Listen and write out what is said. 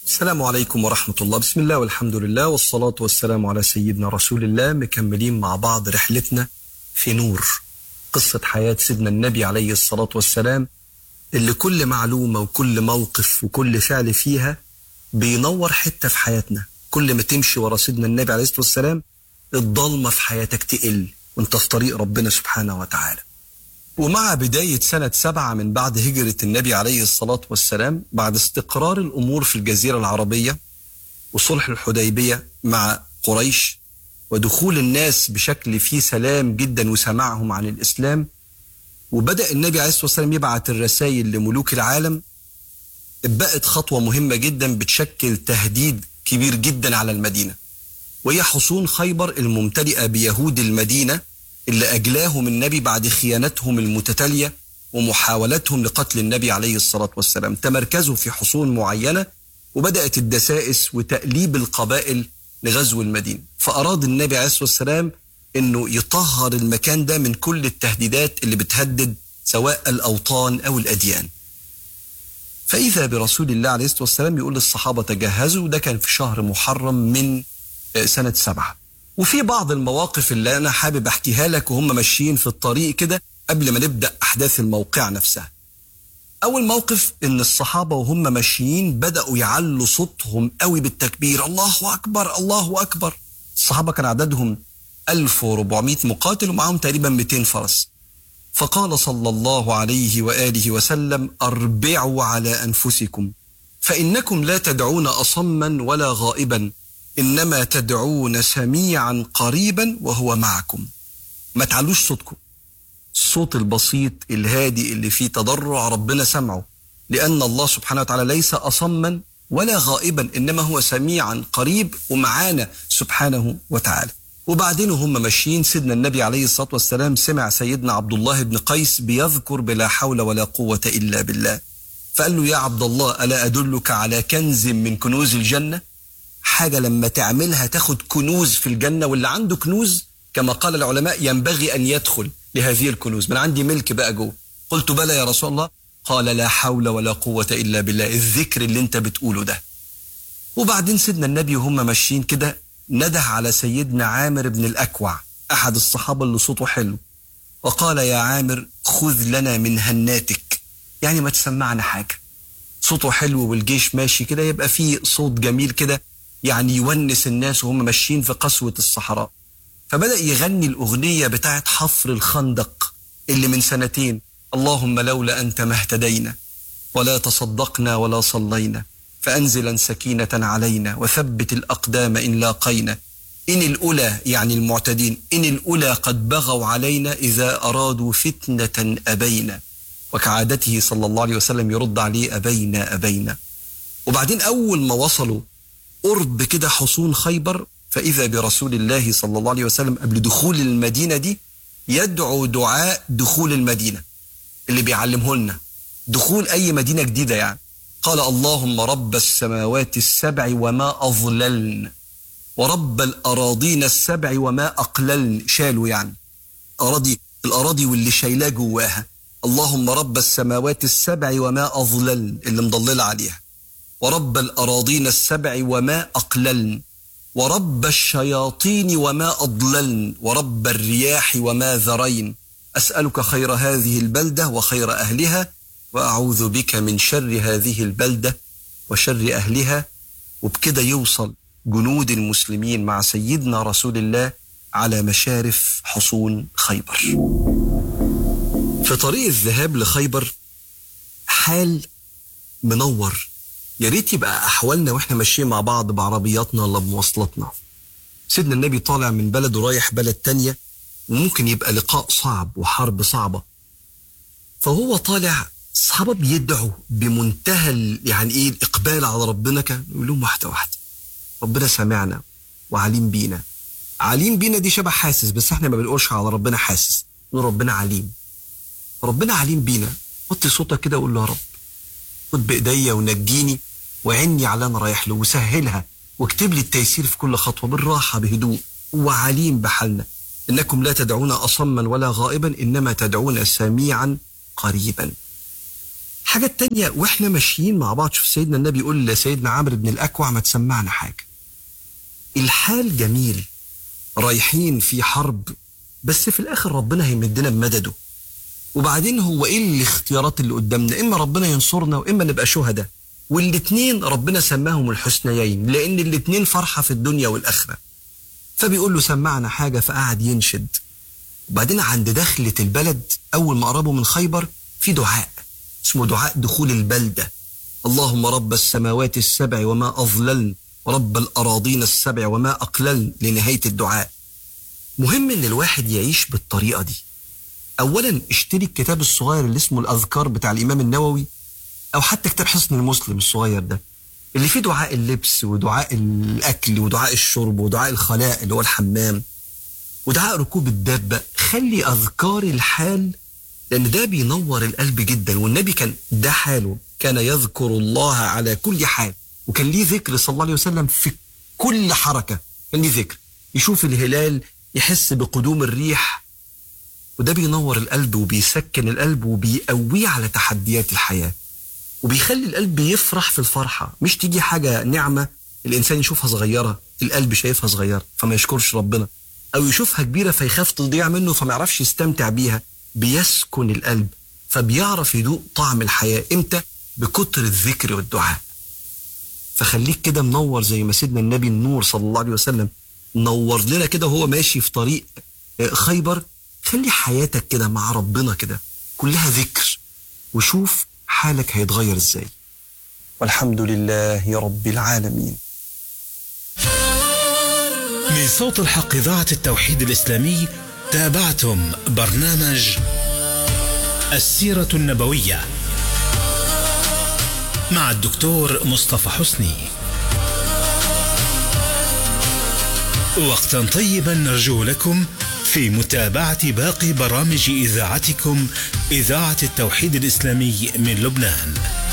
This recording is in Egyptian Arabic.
السلام عليكم ورحمة الله بسم الله والحمد لله والصلاة والسلام على سيدنا رسول الله مكملين مع بعض رحلتنا في نور قصة حياة سيدنا النبي عليه الصلاة والسلام اللي كل معلومة وكل موقف وكل فعل فيها بينور حتة في حياتنا كل ما تمشي ورا سيدنا النبي عليه الصلاة والسلام الضلمة في حياتك تقل وانت في طريق ربنا سبحانه وتعالى ومع بداية سنة سبعة من بعد هجرة النبي عليه الصلاة والسلام بعد استقرار الأمور في الجزيرة العربية وصلح الحديبية مع قريش ودخول الناس بشكل فيه سلام جدا وسماعهم عن الإسلام وبدأ النبي عليه الصلاة والسلام يبعت الرسائل لملوك العالم بقت خطوة مهمة جدا بتشكل تهديد كبير جدا على المدينة وهي حصون خيبر الممتلئة بيهود المدينة اللي أجلاهم النبي بعد خيانتهم المتتالية ومحاولتهم لقتل النبي عليه الصلاة والسلام تمركزوا في حصون معينة وبدأت الدسائس وتأليب القبائل لغزو المدينة فأراد النبي عليه الصلاة والسلام أنه يطهر المكان ده من كل التهديدات اللي بتهدد سواء الأوطان أو الأديان فإذا برسول الله عليه الصلاة والسلام يقول للصحابة تجهزوا ده كان في شهر محرم من سنة سبعة وفي بعض المواقف اللي أنا حابب أحكيها لك وهم ماشيين في الطريق كده قبل ما نبدأ أحداث الموقع نفسها أول موقف إن الصحابة وهم ماشيين بدأوا يعلوا صوتهم قوي بالتكبير الله أكبر الله أكبر الصحابة كان عددهم 1400 مقاتل ومعهم تقريبا 200 فرس فقال صلى الله عليه وآله وسلم أربعوا على أنفسكم فإنكم لا تدعون أصما ولا غائبا إنما تدعون سميعا قريبا وهو معكم ما تعلوش صوتكم الصوت البسيط الهادي اللي فيه تضرع ربنا سمعه لأن الله سبحانه وتعالى ليس أصما ولا غائبا إنما هو سميعا قريب ومعانا سبحانه وتعالى وبعدين هم ماشيين سيدنا النبي عليه الصلاة والسلام سمع سيدنا عبد الله بن قيس بيذكر بلا حول ولا قوة إلا بالله فقال له يا عبد الله ألا أدلك على كنز من كنوز الجنة حاجة لما تعملها تاخد كنوز في الجنة واللي عنده كنوز كما قال العلماء ينبغي أن يدخل لهذه الكنوز من عندي ملك بقى جوه قلت بلى يا رسول الله قال لا حول ولا قوة إلا بالله الذكر اللي انت بتقوله ده وبعدين سيدنا النبي وهم ماشيين كده نده على سيدنا عامر بن الأكوع أحد الصحابة اللي صوته حلو وقال يا عامر خذ لنا من هناتك يعني ما تسمعنا حاجة صوته حلو والجيش ماشي كده يبقى فيه صوت جميل كده يعني يونس الناس وهم ماشيين في قسوة الصحراء فبدأ يغني الأغنية بتاعت حفر الخندق اللي من سنتين اللهم لولا أنت ما اهتدينا ولا تصدقنا ولا صلينا فأنزلا سكينة علينا وثبت الأقدام إن لاقينا إن الأولى يعني المعتدين إن الأولى قد بغوا علينا إذا أرادوا فتنة أبينا وكعادته صلى الله عليه وسلم يرد عليه أبينا أبينا وبعدين أول ما وصلوا قرب كده حصون خيبر فإذا برسول الله صلى الله عليه وسلم قبل دخول المدينة دي يدعو دعاء دخول المدينة اللي بيعلمه لنا دخول أي مدينة جديدة يعني قال اللهم رب السماوات السبع وما أظللن ورب الأراضين السبع وما أقللن شالوا يعني أراضي الأراضي واللي شايلاه جواها اللهم رب السماوات السبع وما أظللن اللي مضللة عليها ورب الأراضين السبع وما أقللن ورب الشياطين وما أضللن ورب الرياح وما ذرين أسألك خير هذه البلدة وخير أهلها وأعوذ بك من شر هذه البلدة وشر أهلها وبكده يوصل جنود المسلمين مع سيدنا رسول الله على مشارف حصون خيبر في طريق الذهاب لخيبر حال منور يا ريت يبقى احوالنا واحنا ماشيين مع بعض بعربياتنا ولا بمواصلاتنا سيدنا النبي طالع من بلد ورايح بلد تانية وممكن يبقى لقاء صعب وحرب صعبة فهو طالع الصحابة بيدعوا بمنتهى يعني ايه الاقبال على ربنا كان يقول لهم واحدة واحدة ربنا سامعنا وعليم بينا عليم بينا دي شبه حاسس بس احنا ما بنقولش على ربنا حاسس نقول ربنا عليم ربنا عليم بينا وطي صوتك كده وقول له يا رب خد بايديا ونجيني وعني على انا رايح له وسهلها واكتب لي التيسير في كل خطوه بالراحه بهدوء هو عليم بحالنا انكم لا تدعون اصما ولا غائبا انما تدعون سميعا قريبا حاجة تانية واحنا ماشيين مع بعض شوف سيدنا النبي يقول لسيدنا عمرو بن الأكوع ما تسمعنا حاجة الحال جميل رايحين في حرب بس في الآخر ربنا هيمدنا بمدده وبعدين هو ايه الاختيارات اللي قدامنا اما ربنا ينصرنا واما نبقى شهداء والاتنين ربنا سماهم الحسنيين لان الاتنين فرحة في الدنيا والآخرة فبيقول له سمعنا حاجة فقعد ينشد وبعدين عند دخلة البلد أول ما قربوا من خيبر في دعاء اسمه دعاء دخول البلدة اللهم رب السماوات السبع وما أظللن ورب الأراضين السبع وما أقللن لنهاية الدعاء مهم إن الواحد يعيش بالطريقة دي أولا اشتري الكتاب الصغير اللي اسمه الأذكار بتاع الإمام النووي أو حتى كتاب حصن المسلم الصغير ده اللي فيه دعاء اللبس ودعاء الأكل ودعاء الشرب ودعاء الخلاء اللي هو الحمام ودعاء ركوب الدابة خلي أذكار الحال لأن ده بينور القلب جدا والنبي كان ده حاله كان يذكر الله على كل حال وكان ليه ذكر صلى الله عليه وسلم في كل حركة كان ليه ذكر يشوف الهلال يحس بقدوم الريح وده بينور القلب وبيسكن القلب وبيقويه على تحديات الحياة وبيخلي القلب يفرح في الفرحة مش تيجي حاجة نعمة الإنسان يشوفها صغيرة القلب شايفها صغيرة فما يشكرش ربنا أو يشوفها كبيرة فيخاف تضيع منه فما يعرفش يستمتع بيها بيسكن القلب فبيعرف يدوق طعم الحياة إمتى بكتر الذكر والدعاء فخليك كده منور زي ما سيدنا النبي النور صلى الله عليه وسلم نور لنا كده وهو ماشي في طريق خيبر خلي حياتك كده مع ربنا كده كلها ذكر وشوف حالك هيتغير ازاي والحمد لله رب العالمين من صوت الحق إذاعة التوحيد الإسلامي تابعتم برنامج السيرة النبوية مع الدكتور مصطفى حسني وقتا طيبا نرجو لكم في متابعة باقي برامج إذاعتكم إذاعة التوحيد الإسلامي من لبنان